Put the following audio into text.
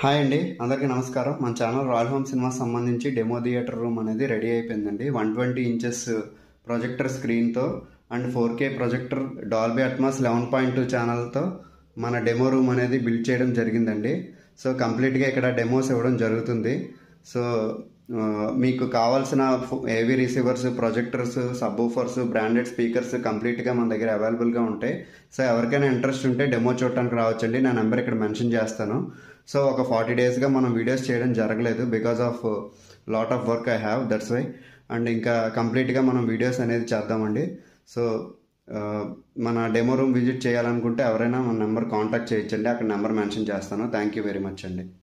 hi అండి అందరికీ నమస్కారం మన ఛానల్ రాయల్ హోమ్ సినిమా సంబంధించి డెమో థియేటర్ రూమ్ అనేది రెడీ అయిపోయిందండి వన్ ట్వంటీ ఇంచెస్ ప్రొజెక్టర్ స్క్రీన్తో and four K projector Dolby Atmos eleven point two ఛానల్తో మన డెమో రూమ్ అనేది బిల్డ్ చేయడం జరిగిందండి సో కంప్లీట్గా ఇక్కడ డెమోస్ ఇవ్వడం జరుగుతుంది సో ఆ, మీకు కావాల్సిన AV receivers projectors subwoofers branded speakers కంప్లీట్గా మన దగ్గర అవైలబుల్గా ఉంటాయి సో ఎవరికైనా ఇంట్రెస్ట్ ఉంటే డెమో చూడటానికి రావచ్చండి నా నెంబర్ ఇక్కడ మెన్షన్ చేస్తాను సో ఒక ఫార్టీ డేస్గా మనం వీడియోస్ చేయడం జరగలేదు because of lot of work I have that's why and ఇంకా కంప్లీట్గా మనం వీడియోస్ అనేది చేద్దామండి సో ఆ, మన డెమో రూమ్ విజిట్ చేయాలనుకుంటే ఎవరైనా మన నెంబర్ కాంటాక్ట్ చేయొచ్చండి అక్కడ నెంబర్ మెన్షన్ చేస్తాను థ్యాంక్ యూ వెరీ మచ్ అండి